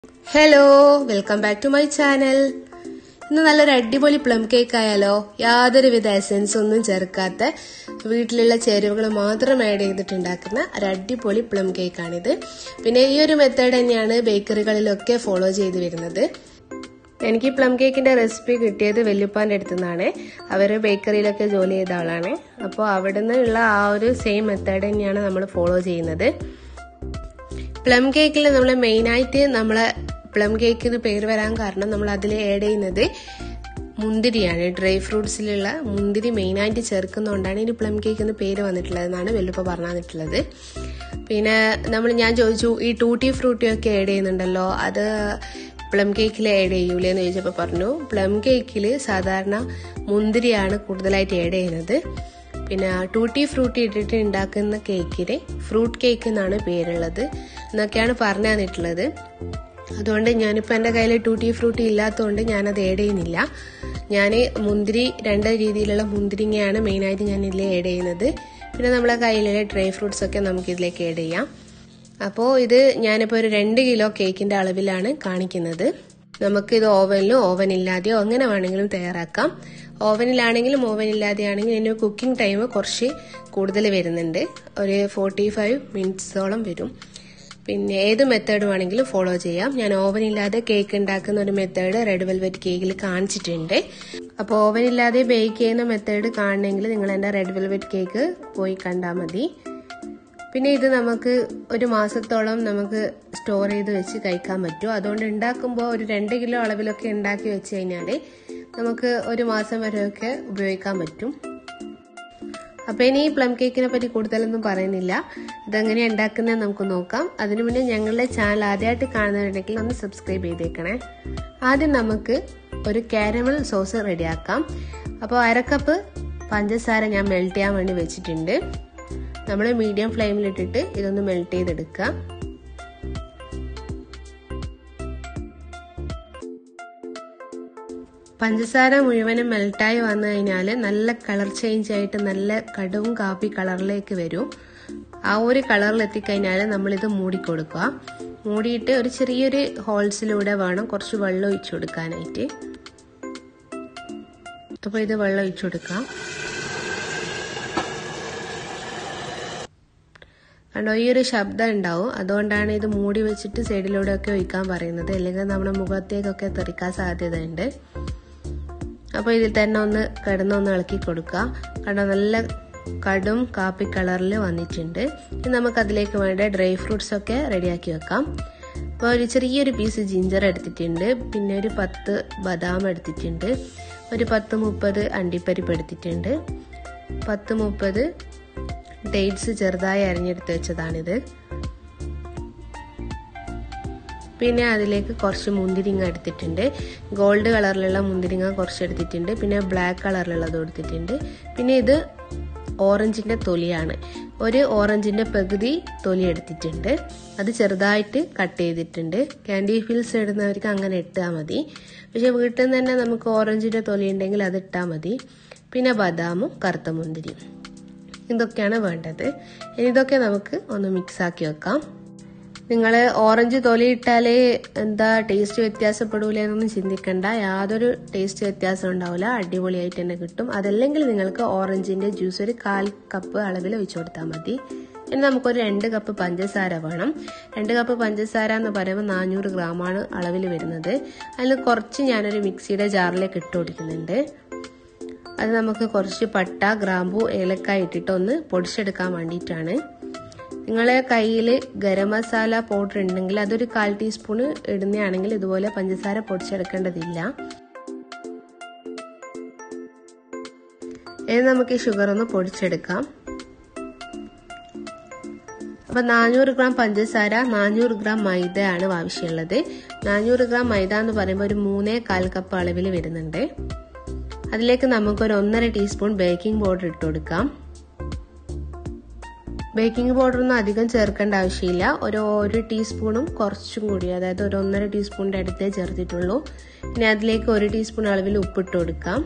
hello welcome back to my channel ഇന്ന് നല്ലൊരു അടിപൊളി പ്ലം കേക്ക് ആയാലോ യാതൊരുവിധ എസൻസ് ഒന്നും ചേർക്കാത്ത വീട്ടിലുള്ള ചേരുവകൾ മാത്രം ആഡ് ചെയ്തിട്ടുണ്ടാക്കുന്ന ഒരു അടിപൊളി പ്ലം കേക്കാണിത് പിന്നെ ഈ ഒരു മെത്തേഡ് തന്നെയാണ് ബേക്കറികളിലൊക്കെ ഫോളോ ചെയ്ത് വരുന്നത് എനിക്ക് പ്ലം കേക്കിന്റെ റെസിപ്പി കിട്ടിയത് വെല്ലുപ്പാന്റെ അടുത്തു നിന്നാണ് അവർ ബേക്കറിയിലൊക്കെ ജോലി ചെയ്ത ആളാണ് അപ്പോൾ അവിടെ നിന്നുള്ള ആ ഒരു സെയിം മെത്തേഡ് തന്നെയാണ് നമ്മൾ ഫോളോ ചെയ്യുന്നത് പ്ലം കേക്കിൽ നമ്മൾ മെയിനായിട്ട് നമ്മളെ പ്ലം കേക്ക് എന്ന് പേര് വരാൻ കാരണം നമ്മൾ അതിൽ ആഡ് ചെയ്യുന്നത് മുന്തിരിയാണ് ഡ്രൈ ഫ്രൂട്ട്സിലുള്ള മുന്തിരി മെയിനായിട്ട് ചേർക്കുന്നതുകൊണ്ടാണ് ഇനി പ്ലം കേക്ക് എന്ന് പേര് വന്നിട്ടുള്ളത് എന്നാണ് വെല്ലുപ്പ പറഞ്ഞു തന്നിട്ടുള്ളത് പിന്നെ നമ്മൾ ഞാൻ ചോദിച്ചു ഈ ടൂട്ടി ഫ്രൂട്ടി ഒക്കെ ആഡ് ചെയ്യുന്നുണ്ടല്ലോ അത് പ്ലം കേക്കിൽ ആഡ് ചെയ്യൂലേ എന്ന് ചോദിച്ചപ്പോൾ പറഞ്ഞു പ്ലം കേക്കിൽ സാധാരണ മുന്തിരിയാണ് കൂടുതലായിട്ട് ആഡ് ചെയ്യുന്നത് പിന്നെ ടൂട്ടി ഫ്രൂട്ടി ഇട്ടിട്ട് ഉണ്ടാക്കുന്ന കേക്കിന് ഫ്രൂട്ട് കേക്ക് എന്നാണ് പേരുള്ളത് എന്നൊക്കെയാണ് പറഞ്ഞു തന്നിട്ടുള്ളത് അതുകൊണ്ട് ഞാനിപ്പോൾ എൻ്റെ കയ്യിൽ ടൂട്ടി ഫ്രൂട്ടി ഇല്ലാത്തതുകൊണ്ട് ഞാനത് ആഡ് ചെയ്യുന്നില്ല ഞാൻ മുന്തിരി രണ്ട് രീതിയിലുള്ള മുന്തിരിങ്ങയാണ് മെയിനായിട്ട് ഞാൻ ഇതിൽ ആഡ് ചെയ്യുന്നത് പിന്നെ നമ്മളെ കയ്യിലുള്ള ഡ്രൈ ഫ്രൂട്ട്സ് ഒക്കെ നമുക്ക് ഇതിലേക്ക് ആഡ് ചെയ്യാം അപ്പോൾ ഇത് ഞാനിപ്പോൾ ഒരു രണ്ട് കിലോ കേക്കിന്റെ അളവിലാണ് കാണിക്കുന്നത് നമുക്ക് ഇത് ഓവനിലും ഓവൻ ഇല്ലാതെയോ അങ്ങനെ വേണമെങ്കിലും തയ്യാറാക്കാം ഓവനിലാണെങ്കിലും ഓവൻ ഇല്ലാതെയാണെങ്കിലും ഇതിന് കുക്കിംഗ് ടൈം കുറച്ച് കൂടുതൽ വരുന്നുണ്ട് ഒരു ഫോർട്ടി ഫൈവ് മിനിറ്റ്സോളം വരും പിന്നെ ഏത് മെത്തേഡ് വേണമെങ്കിലും ഫോളോ ചെയ്യാം ഞാൻ ഓവൻ ഇല്ലാതെ കേക്ക് ഉണ്ടാക്കുന്ന ഒരു മെത്തേഡ് റെഡ് വെൽവെറ്റ് കേക്കിൽ കാണിച്ചിട്ടുണ്ട് അപ്പോൾ ഓവൻ ഇല്ലാതെ ബേക്ക് ചെയ്യുന്ന മെത്തേഡ് കാണണമെങ്കിൽ നിങ്ങൾ എൻ്റെ റെഡ് വെൽവെറ്റ് കേക്ക് പോയി കണ്ടാൽ മതി പിന്നെ ഇത് നമുക്ക് ഒരു മാസത്തോളം നമുക്ക് സ്റ്റോർ ചെയ്ത് വെച്ച് കഴിക്കാൻ പറ്റും അതുകൊണ്ട് ഉണ്ടാക്കുമ്പോൾ ഒരു രണ്ട് കിലോ അളവിലൊക്കെ ഉണ്ടാക്കി വെച്ച് കഴിഞ്ഞാൽ നമുക്ക് ഒരു മാസം വരെയൊക്കെ ഉപയോഗിക്കാൻ പറ്റും അപ്പോൾ ഇനി ഈ പ്ലം കേക്കിനെ പറ്റി കൂടുതലൊന്നും പറയുന്നില്ല ഇതെങ്ങനെയാണ് ഉണ്ടാക്കുന്നത് നമുക്ക് നോക്കാം അതിനു മുന്നേ ഞങ്ങളുടെ ചാനൽ ആദ്യമായിട്ട് കാണുന്നവരുണ്ടെങ്കിൽ ഒന്ന് സബ്സ്ക്രൈബ് ചെയ്തേക്കണേ ആദ്യം നമുക്ക് ഒരു കാരമൽ സോസ് റെഡിയാക്കാം അപ്പോൾ അരക്കപ്പ് പഞ്ചസാര ഞാൻ മെൽറ്റ് ചെയ്യാൻ വേണ്ടി വെച്ചിട്ടുണ്ട് നമ്മൾ മീഡിയം ഫ്ലെയിമിലിട്ടിട്ട് ഇതൊന്ന് മെൽറ്റ് ചെയ്തെടുക്കുക പഞ്ചസാര മുഴുവനും മെൽട്ടായി വന്നു കഴിഞ്ഞാൽ നല്ല കളർ ചേഞ്ച് ആയിട്ട് നല്ല കടും കാപ്പി കളറിലേക്ക് വരും ആ ഒരു കളറിൽ എത്തിക്കഴിഞ്ഞാൽ നമ്മളിത് മൂടിക്കൊടുക്കുക മൂടിയിട്ട് ഒരു ചെറിയൊരു ഹോൾസിലൂടെ വേണം കുറച്ച് വെള്ളം ഒഴിച്ചു കൊടുക്കാനായിട്ട് അപ്പോൾ ഇത് വെള്ളം ഒഴിച്ചു കൊടുക്കാം കണ്ടോ ഈ ഒരു ശബ്ദം ഉണ്ടാവും അതുകൊണ്ടാണ് ഇത് മൂടി വെച്ചിട്ട് സൈഡിലൂടെ ഒക്കെ ഒഴിക്കാൻ പറയുന്നത് അല്ലെങ്കിൽ നമ്മുടെ മുഖത്തേക്കൊക്കെ തെറിക്കാൻ സാധ്യതയുണ്ട് അപ്പോൾ ഇതിൽ തന്നെ ഒന്ന് കിടന്നൊന്ന് ഇളക്കി കൊടുക്കുക കണ്ടോ നല്ല കടും കാപ്പി കളറിൽ വന്നിട്ടുണ്ട് ഇനി നമുക്ക് അതിലേക്ക് വേണ്ട ഡ്രൈ ഫ്രൂട്ട്സ് ഒക്കെ റെഡിയാക്കി വെക്കാം അപ്പോൾ ഒരു ചെറിയൊരു പീസ് ജിഞ്ചർ എടുത്തിട്ടുണ്ട് പിന്നെ ഒരു പത്ത് ബദാം എടുത്തിട്ടുണ്ട് ഒരു പത്ത് മുപ്പത് അണ്ടിപ്പരിപ്പ് എടുത്തിട്ടുണ്ട് പത്ത് മുപ്പത് ഡേറ്റ്സ് ചെറുതായി അരിഞ്ഞെടുത്ത് വെച്ചതാണിത് പിന്നെ അതിലേക്ക് കുറച്ച് മുന്തിരിങ്ങ എടുത്തിട്ടുണ്ട് ഗോൾഡ് കളറിലുള്ള മുന്തിരിങ്ങ കുറച്ച് എടുത്തിട്ടുണ്ട് പിന്നെ ബ്ലാക്ക് കളറിലുള്ളത് എടുത്തിട്ടുണ്ട് പിന്നെ ഇത് ഓറഞ്ചിന്റെ തൊലിയാണ് ഒരു ഓറഞ്ചിന്റെ പകുതി തൊലി എടുത്തിട്ടുണ്ട് അത് ചെറുതായിട്ട് കട്ട് ചെയ്തിട്ടുണ്ട് കാൻഡി ഫിൽസ് ഇടുന്നവർക്ക് അങ്ങനെ ഇട്ടാൽ മതി പക്ഷെ വീട്ടിൽ നിന്ന് തന്നെ നമുക്ക് ഓറഞ്ചിന്റെ തൊലി ഉണ്ടെങ്കിൽ അത് ഇട്ടാൽ മതി പിന്നെ ബദാമും കറുത്ത മുന്തിരിയും ഇതൊക്കെയാണ് വേണ്ടത് ഇനി ഇതൊക്കെ നമുക്ക് ഒന്ന് മിക്സ് ആക്കി വെക്കാം നിങ്ങൾ ഓറഞ്ച് തൊലി ഇട്ടാൽ എന്താ ടേസ്റ്റ് വ്യത്യാസപ്പെടൂലേ എന്നൊന്നും ചിന്തിക്കണ്ട യാതൊരു ടേസ്റ്റ് വ്യത്യാസം ഉണ്ടാവില്ല അടിപൊളിയായിട്ട് തന്നെ കിട്ടും അതല്ലെങ്കിൽ നിങ്ങൾക്ക് ഓറഞ്ചിന്റെ ജ്യൂസ് ഒരു കാൽ കപ്പ് അളവിൽ ഒഴിച്ചു കൊടുത്താൽ മതി ഇനി നമുക്കൊരു രണ്ട് കപ്പ് പഞ്ചസാര വേണം രണ്ട് കപ്പ് പഞ്ചസാര എന്ന് പറയുമ്പോൾ നാനൂറ് ഗ്രാമാണ് അളവിൽ വരുന്നത് അതിൽ കുറച്ച് ഞാനൊരു മിക്സിയുടെ ജാറിലേക്ക് ഇട്ട് കൊടുക്കുന്നുണ്ട് അത് നമുക്ക് കുറച്ച് പട്ട ഗ്രാമ്പു ഏലക്കായ ഇട്ടിട്ട് ഒന്ന് പൊടിച്ചെടുക്കാൻ വേണ്ടിയിട്ടാണ് നിങ്ങളെ കയ്യിൽ ഗരം മസാല പൗഡർ ഉണ്ടെങ്കിൽ അതൊരു കാൽ ടീസ്പൂൺ ഇടുന്നതാണെങ്കിൽ ഇതുപോലെ പഞ്ചസാര പൊടിച്ചെടുക്കേണ്ടതില്ല ഇനി നമുക്ക് ഈ ഷുഗർ ഒന്ന് പൊടിച്ചെടുക്കാം അപ്പൊ നാനൂറ് ഗ്രാം പഞ്ചസാര നാനൂറ് ഗ്രാം മൈദയാണ് ആവശ്യമുള്ളത് നാനൂറ് ഗ്രാം മൈദ എന്ന് പറയുമ്പോൾ ഒരു മൂന്നേ കാൽ കപ്പ് അളവിൽ വരുന്നുണ്ട് അതിലേക്ക് നമുക്കൊരു ഒന്നര ടീസ്പൂൺ ബേക്കിംഗ് പൗഡർ ഇട്ട് കൊടുക്കാം ബേക്കിംഗ് പൗഡർ ഒന്നും അധികം ചേർക്കേണ്ട ആവശ്യമില്ല ഒരു ഒരു ടീസ്പൂണും കുറച്ചും കൂടി അതായത് ഒരു ഒന്നര ടീസ്പൂണിൻ്റെ അടുത്തേ ചേർത്തിട്ടുള്ളൂ ഇനി അതിലേക്ക് ഒരു ടീസ്പൂൺ അളവിൽ ഉപ്പിട്ട് കൊടുക്കാം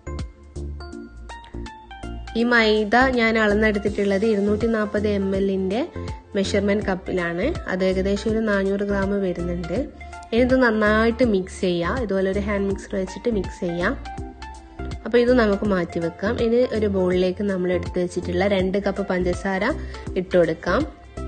ഈ മൈദ ഞാൻ അളന്നെടുത്തിട്ടുള്ളത് ഇരുന്നൂറ്റി നാൽപ്പത് എം എല്ലിൻ്റെ മെഷർമെൻറ്റ് കപ്പിലാണ് അത് ഏകദേശം ഒരു നാനൂറ് ഗ്രാം വരുന്നുണ്ട് ഇനി ഇത് നന്നായിട്ട് മിക്സ് ചെയ്യാം ഇതുപോലെ ഒരു ഹാൻഡ് മിക്സർ വെച്ചിട്ട് മിക്സ് ചെയ്യാം അപ്പോൾ ഇത് നമുക്ക് മാറ്റി വെക്കാം ഇനി ഒരു ബൗളിലേക്ക് നമ്മൾ എടുത്ത് വെച്ചിട്ടുള്ള രണ്ട് കപ്പ് പഞ്ചസാര ഇട്ട് കൊടുക്കാം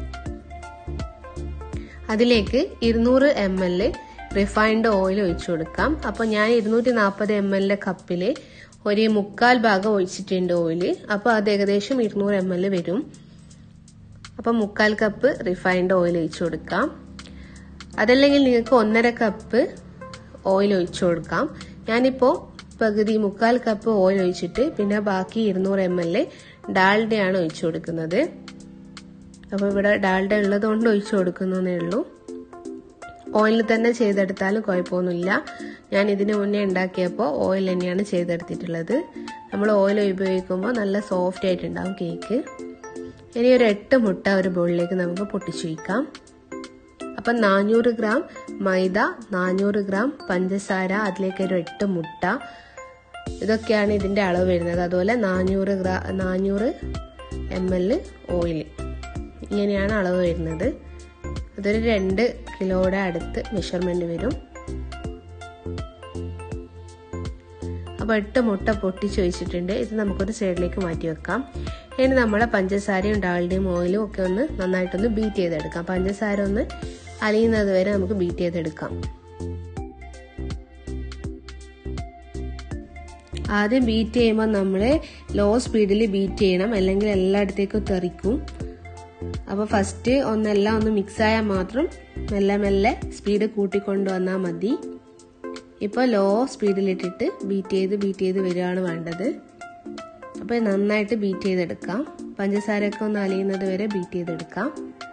അതിലേക്ക് ഇരുന്നൂറ് എം എൽ റിഫൈൻഡ് ഓയിൽ ഒഴിച്ചു കൊടുക്കാം അപ്പോൾ ഞാൻ ഇരുന്നൂറ്റി നാൽപ്പത് എം എല്ലിൻ്റെ കപ്പിൽ ഒരു മുക്കാൽ ഭാഗം ഒഴിച്ചിട്ടുണ്ട് ഓയിൽ അപ്പോൾ അത് ഏകദേശം ഇരുന്നൂറ് എം എൽ വരും അപ്പോൾ മുക്കാൽ കപ്പ് റിഫൈൻഡ് ഓയിൽ ഒഴിച്ചു കൊടുക്കാം അതല്ലെങ്കിൽ നിങ്ങൾക്ക് ഒന്നര കപ്പ് ഓയിൽ ഒഴിച്ചു കൊടുക്കാം ഞാനിപ്പോൾ പകുതി മുക്കാൽ കപ്പ് ഓയിൽ ഒഴിച്ചിട്ട് പിന്നെ ബാക്കി ഇരുന്നൂറ് എം എൽ ഡാൽഡയാണ് ഒഴിച്ചു കൊടുക്കുന്നത് അപ്പോൾ ഇവിടെ ഡാൽഡ ഉള്ളത് കൊണ്ട് ഒഴിച്ചു കൊടുക്കുന്നേ ഉള്ളൂ ഓയിലിൽ തന്നെ ചെയ്തെടുത്താലും കുഴപ്പമൊന്നുമില്ല ഞാൻ ഇതിന് മുന്നേ ഉണ്ടാക്കിയപ്പോൾ ഓയിൽ തന്നെയാണ് ചെയ്തെടുത്തിട്ടുള്ളത് നമ്മൾ ഓയിൽ ഉപയോഗിക്കുമ്പോൾ നല്ല സോഫ്റ്റ് ആയിട്ടുണ്ടാവും കേക്ക് ഇനി ഒരു എട്ട് മുട്ട ഒരു ബോളിലേക്ക് നമുക്ക് പൊട്ടിച്ചു വയ്ക്കാം അപ്പം നാനൂറ് ഗ്രാം മൈദ നാനൂറ് ഗ്രാം പഞ്ചസാര അതിലേക്ക് ഒരു എട്ട് മുട്ട ഇതൊക്കെയാണ് ഇതിൻ്റെ അളവ് വരുന്നത് അതുപോലെ നാനൂറ് ഗ്രാ നാനൂറ് എം എൽ ഓയിൽ ഇങ്ങനെയാണ് അളവ് വരുന്നത് അതൊരു രണ്ട് കിലോയുടെ അടുത്ത് മെഷർമെന്റ് വരും അപ്പോൾ എട്ട് മുട്ട പൊട്ടിച്ച് വെച്ചിട്ടുണ്ട് ഇത് നമുക്കൊരു സൈഡിലേക്ക് മാറ്റി വെക്കാം ഇനി നമ്മളെ പഞ്ചസാരയും ഡാൾഡയും ഓയിലും ഒക്കെ ഒന്ന് നന്നായിട്ടൊന്ന് ബീറ്റ് ചെയ്തെടുക്കാം പഞ്ചസാര ഒന്ന് അലിയുന്നത് വരെ നമുക്ക് ബീറ്റ് ചെയ്തെടുക്കാം ആദ്യം ബീറ്റ് ചെയ്യുമ്പോൾ നമ്മൾ ലോ സ്പീഡിൽ ബീറ്റ് ചെയ്യണം അല്ലെങ്കിൽ എല്ലായിടത്തേക്കും തെറിക്കും അപ്പോൾ ഫസ്റ്റ് ഒന്നെല്ലാം ഒന്ന് മിക്സ് ആയാൽ മാത്രം മെല്ലെ മെല്ലെ സ്പീഡ് കൂട്ടിക്കൊണ്ടുവന്നാൽ മതി ഇപ്പോൾ ലോ സ്പീഡിലിട്ടിട്ട് ബീറ്റ് ചെയ്ത് ബീറ്റ് ചെയ്ത് വരികയാണ് വേണ്ടത് അപ്പോൾ നന്നായിട്ട് ബീറ്റ് ചെയ്തെടുക്കാം പഞ്ചസാരയൊക്കെ ഒന്ന് അലിയുന്നത് വരെ ബീറ്റ് ചെയ്തെടുക്കാം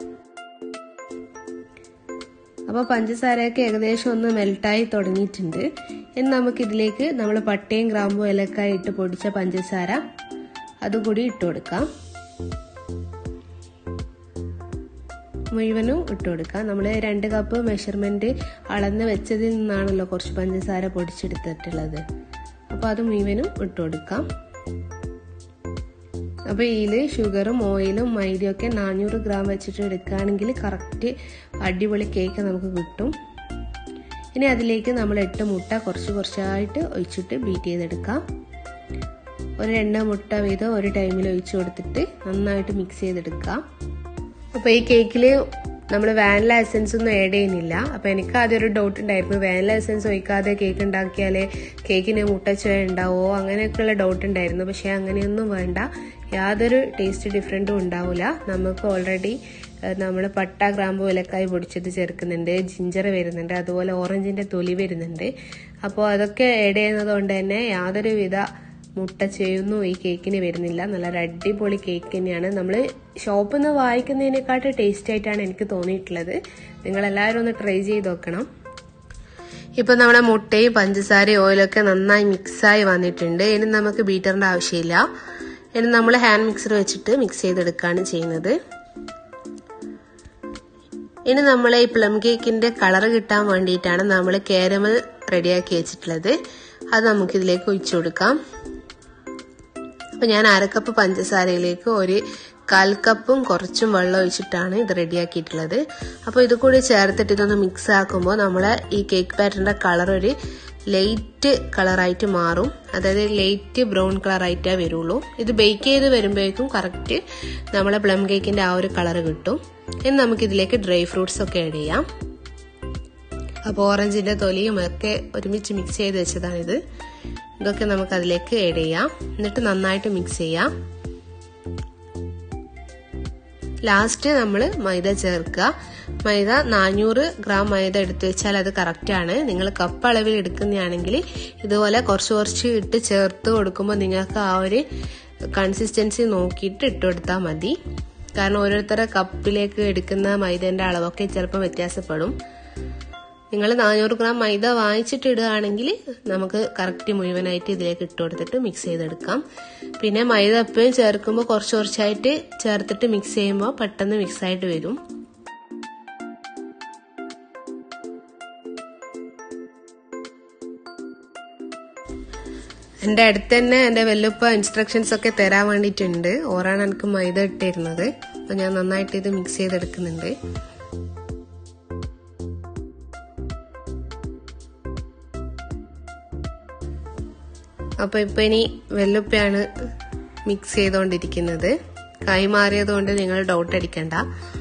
അപ്പോൾ പഞ്ചസാരയൊക്കെ ഏകദേശം ഒന്ന് മെൽട്ടായി തുടങ്ങിയിട്ടുണ്ട് ഇനി നമുക്കിതിലേക്ക് നമ്മൾ പട്ടയും ഗ്രാമ്പും ഏലക്കായി ഇട്ട് പൊടിച്ച പഞ്ചസാര അതുകൂടി ഇട്ട് കൊടുക്കാം മുഴുവനും ഇട്ട് കൊടുക്കാം നമ്മൾ രണ്ട് കപ്പ് മെഷർമെന്റ് അളന്ന് വെച്ചതിൽ നിന്നാണല്ലോ കുറച്ച് പഞ്ചസാര പൊടിച്ചെടുത്തിട്ടുള്ളത് അപ്പോൾ അത് മുഴുവനും ഇട്ട് കൊടുക്കാം അപ്പോൾ ഇതിൽ ഷുഗറും ഓയിലും മൈദയും ഒക്കെ നാനൂറ് ഗ്രാം വെച്ചിട്ട് എടുക്കുകയാണെങ്കിൽ കറക്റ്റ് അടിപൊളി കേക്ക് നമുക്ക് കിട്ടും ഇനി അതിലേക്ക് നമ്മൾ എട്ട് മുട്ട കുറച്ച് കുറച്ചായിട്ട് ഒഴിച്ചിട്ട് ബീറ്റ് ചെയ്തെടുക്കാം ഒരു രണ്ട് മുട്ട വീതം ഒരു ടൈമിൽ ഒഴിച്ചു കൊടുത്തിട്ട് നന്നായിട്ട് മിക്സ് ചെയ്തെടുക്കാം അപ്പോൾ ഈ കേക്കിൽ നമ്മൾ വാനില എസൻസ് ഒന്നും ആഡ് ചെയ്യുന്നില്ല അപ്പോൾ എനിക്ക് ആദ്യം ഒരു ഡൗട്ട് ഉണ്ടായിരുന്നു വാനില എസൻസ് ഒഴിക്കാതെ കേക്ക് ഉണ്ടാക്കിയാൽ കേക്കിന് മുട്ടച്ചുവ ഉണ്ടാവോ അങ്ങനെയൊക്കെയുള്ള ഡൗട്ട് ഉണ്ടായിരുന്നു പക്ഷേ അങ്ങനെയൊന്നും വേണ്ട യാതൊരു ടേസ്റ്റ് ഡിഫറൻറ്റും ഉണ്ടാവില്ല നമുക്ക് ഓൾറെഡി നമ്മൾ പട്ട ഗ്രാമ്പു ഏലക്കായി പൊടിച്ചത് ചേർക്കുന്നുണ്ട് ജിഞ്ചർ വരുന്നുണ്ട് അതുപോലെ ഓറഞ്ചിൻ്റെ തൊലി വരുന്നുണ്ട് അപ്പോൾ അതൊക്കെ ആഡ് ചെയ്യുന്നത് കൊണ്ട് തന്നെ യാതൊരുവിധ മുട്ട ചെയ്യുന്നു ഈ കേക്കിന് വരുന്നില്ല നല്ല അടിപൊളി കേക്ക് തന്നെയാണ് നമ്മൾ ഷോപ്പിൽ നിന്ന് വാങ്ങിക്കുന്നതിനെക്കാട്ടും ടേസ്റ്റ് ആയിട്ടാണ് എനിക്ക് തോന്നിയിട്ടുള്ളത് നിങ്ങൾ എല്ലാവരും ഒന്ന് ട്രൈ ചെയ്ത് നോക്കണം ഇപ്പൊ നമ്മുടെ മുട്ടയും പഞ്ചസാരയും ഓയിലൊക്കെ നന്നായി മിക്സായി വന്നിട്ടുണ്ട് ഇനി നമുക്ക് ബീറ്ററിന്റെ ആവശ്യമില്ല ഇനി നമ്മൾ ഹാൻഡ് മിക്സർ വെച്ചിട്ട് മിക്സ് ചെയ്തെടുക്കുകയാണ് ചെയ്യുന്നത് ഇനി നമ്മൾ ഈ പ്ലം കേക്കിന്റെ കളർ കിട്ടാൻ വേണ്ടിയിട്ടാണ് നമ്മൾ കാരമൽ റെഡിയാക്കി വെച്ചിട്ടുള്ളത് അത് നമുക്കിതിലേക്ക് ഒഴിച്ചു കൊടുക്കാം അപ്പൊ ഞാൻ അരക്കപ്പ് പഞ്ചസാരയിലേക്ക് ഒരു കാൽ കപ്പും കുറച്ചും വെള്ളം ഒഴിച്ചിട്ടാണ് ഇത് റെഡിയാക്കിയിട്ടുള്ളത് അപ്പോൾ ഇത് കൂടി ചേർത്തിട്ട് ഇതൊന്ന് മിക്സ് ആക്കുമ്പോൾ നമ്മളെ ഈ കേക്ക് പാറ്ററിന്റെ കളർ ഒരു ലൈറ്റ് കളറായിട്ട് മാറും അതായത് ലൈറ്റ് ബ്രൗൺ കളറായിട്ടേ വരുള്ളൂ ഇത് ബേക്ക് ചെയ്ത് വരുമ്പോഴേക്കും കറക്റ്റ് നമ്മളെ പ്ലം കേക്കിന്റെ ആ ഒരു കളർ കിട്ടും ഇനി നമുക്ക് ഇതിലേക്ക് ഡ്രൈ ഫ്രൂട്ട്സ് ഒക്കെ ആഡ് ചെയ്യാം അപ്പോൾ ഓറഞ്ചിന്റെ തൊലിയും ഒക്കെ ഒരുമിച്ച് മിക്സ് ചെയ്ത് വെച്ചതാണിത് ഇതൊക്കെ നമുക്ക് അതിലേക്ക് ആഡ് ചെയ്യാം എന്നിട്ട് നന്നായിട്ട് മിക്സ് ചെയ്യാം ലാസ്റ്റ് നമ്മൾ മൈദ ചേർക്കുക മൈദ നാനൂറ് ഗ്രാം മൈദ എടുത്തു വെച്ചാൽ അത് കറക്റ്റ് ആണ് നിങ്ങൾ കപ്പ് അളവിൽ എടുക്കുന്നതാണെങ്കിൽ ഇതുപോലെ കുറച്ച് കുറച്ച് ഇട്ട് ചേർത്ത് കൊടുക്കുമ്പോൾ നിങ്ങൾക്ക് ആ ഒരു കൺസിസ്റ്റൻസി നോക്കിയിട്ട് ഇട്ട് കൊടുത്താൽ മതി കാരണം ഓരോരുത്തരുടെ കപ്പിലേക്ക് എടുക്കുന്ന മൈദേന്റെ അളവൊക്കെ ചിലപ്പോൾ വ്യത്യാസപ്പെടും നിങ്ങൾ നാനൂറ് ഗ്രാം മൈദ വാങ്ങിച്ചിട്ട് ഇടുകയാണെങ്കിൽ നമുക്ക് കറക്റ്റ് മുഴുവനായിട്ട് ഇതിലേക്ക് ഇട്ട് കൊടുത്തിട്ട് മിക്സ് ചെയ്തെടുക്കാം പിന്നെ മൈദ എപ്പോഴും ചേർക്കുമ്പോൾ കുറച്ച് കുറച്ചായിട്ട് ചേർത്തിട്ട് മിക്സ് ചെയ്യുമ്പോൾ പെട്ടെന്ന് മിക്സ് ആയിട്ട് വരും എൻ്റെ അടുത്ത് തന്നെ എൻ്റെ വെല്ലുപ്പ ഇൻസ്ട്രക്ഷൻസ് ഒക്കെ തരാൻ വേണ്ടിയിട്ടുണ്ട് ഓറാണ് എനിക്ക് മൈദ ഇട്ടിരുന്നത് അപ്പോൾ ഞാൻ നന്നായിട്ട് ഇത് മിക്സ് ചെയ്തെടുക്കുന്നുണ്ട് അപ്പോൾ ഇപ്പോൾ ഇനി വെല്ലുപ്പയാണ് മിക്സ് ചെയ്തുകൊണ്ടിരിക്കുന്നത് കൈമാറിയതുകൊണ്ട് നിങ്ങൾ ഡൗട്ട് അടിക്കണ്ട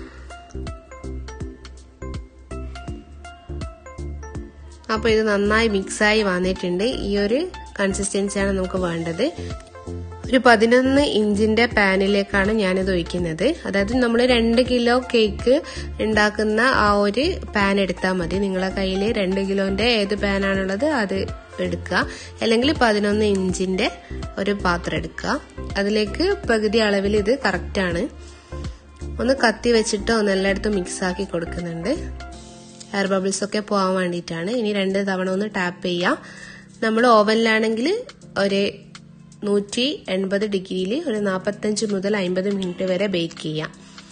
അപ്പോൾ ഇത് നന്നായി മിക്സായി വന്നിട്ടുണ്ട് ഈ ഒരു കൺസിസ്റ്റൻസിയാണ് നമുക്ക് വേണ്ടത് ഒരു പതിനൊന്ന് ഇഞ്ചിന്റെ പാനിലേക്കാണ് ഞാനിത് ഒഴിക്കുന്നത് അതായത് നമ്മൾ രണ്ട് കിലോ കേക്ക് ഉണ്ടാക്കുന്ന ആ ഒരു പാൻ എടുത്താൽ മതി നിങ്ങളെ കയ്യിൽ രണ്ട് കിലോന്റെ ഏത് പാനാണുള്ളത് അത് എടുക്കുക അല്ലെങ്കിൽ പതിനൊന്ന് ഇഞ്ചിന്റെ ഒരു പാത്രം എടുക്കുക അതിലേക്ക് പകുതി അളവിൽ ഇത് കറക്റ്റാണ് ഒന്ന് കത്തി വെച്ചിട്ട് ഒന്ന് എല്ലായിടത്തും മിക്സ് ആക്കി കൊടുക്കുന്നുണ്ട് എയർ ബബിൾസ് ഒക്കെ പോകാൻ വേണ്ടിയിട്ടാണ് ഇനി രണ്ട് തവണ ഒന്ന് ടാപ്പ് ചെയ്യാം നമ്മൾ ഓവനിലാണെങ്കിൽ ഒരു നൂറ്റി എൺപത് ഡിഗ്രിയിൽ ഒരു നാൽപ്പത്തഞ്ച് മുതൽ അമ്പത് മിനിറ്റ് വരെ ബേക്ക് ചെയ്യാം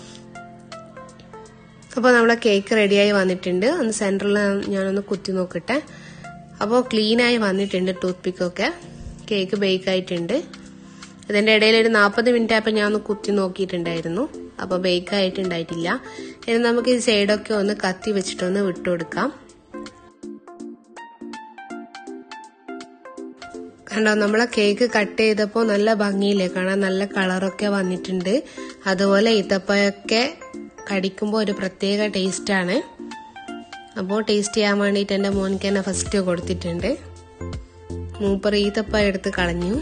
അപ്പോൾ നമ്മളെ കേക്ക് റെഡിയായി വന്നിട്ടുണ്ട് ഒന്ന് സെൻറ്ററിൽ ഞാനൊന്ന് കുത്തി നോക്കട്ടെ അപ്പോൾ ക്ലീനായി വന്നിട്ടുണ്ട് ടൂത്ത് പിക്കൊക്കെ കേക്ക് ബേക്ക് ആയിട്ടുണ്ട് ഇതിൻ്റെ ഇടയിൽ ഒരു നാൽപ്പത് മിനിറ്റ് ആയപ്പോൾ ഞാൻ ഒന്ന് കുത്തി നോക്കിയിട്ടുണ്ടായിരുന്നു അപ്പോൾ ബേക്ക് ആയിട്ടുണ്ടായിട്ടില്ല ഇനി നമുക്ക് ഈ സൈഡൊക്കെ ഒന്ന് കത്തി വെച്ചിട്ടൊന്ന് വിട്ടുകൊടുക്കാം കണ്ടോ നമ്മളെ കേക്ക് കട്ട് ചെയ്തപ്പോൾ നല്ല ഭംഗിയില്ലേ കാണാൻ നല്ല കളറൊക്കെ വന്നിട്ടുണ്ട് അതുപോലെ ഈത്തപ്പഴമൊക്കെ കടിക്കുമ്പോൾ ഒരു പ്രത്യേക ടേസ്റ്റാണ് അപ്പോൾ ടേസ്റ്റ് ചെയ്യാൻ വേണ്ടിയിട്ട് എൻ്റെ മോനിക്ക് തന്നെ ഫസ്റ്റ് കൊടുത്തിട്ടുണ്ട് മൂപ്പർ ഈത്തപ്പഴം എടുത്ത് കളഞ്ഞു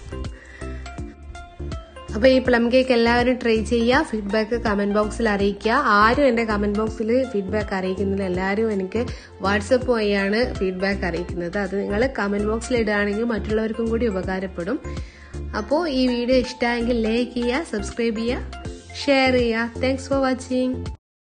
അപ്പോൾ ഈ പ്ലം കേക്ക് എല്ലാവരും ട്രൈ ചെയ്യുക ഫീഡ്ബാക്ക് കമന്റ് ബോക്സിൽ അറിയിക്കുക ആരും എൻ്റെ കമന്റ് ബോക്സിൽ ഫീഡ്ബാക്ക് അറിയിക്കുന്നില്ല എല്ലാവരും എനിക്ക് വാട്സപ്പ് വഴിയാണ് ഫീഡ്ബാക്ക് അറിയിക്കുന്നത് അത് നിങ്ങൾ കമന്റ് ബോക്സിൽ ഇടുകയാണെങ്കിൽ മറ്റുള്ളവർക്കും കൂടി ഉപകാരപ്പെടും അപ്പോൾ ഈ വീഡിയോ ഇഷ്ടമായെങ്കിൽ ലൈക്ക് ചെയ്യുക സബ്സ്ക്രൈബ് ചെയ്യുക ഷെയർ ചെയ്യുക താങ്ക്സ് ഫോർ വാച്ചിങ്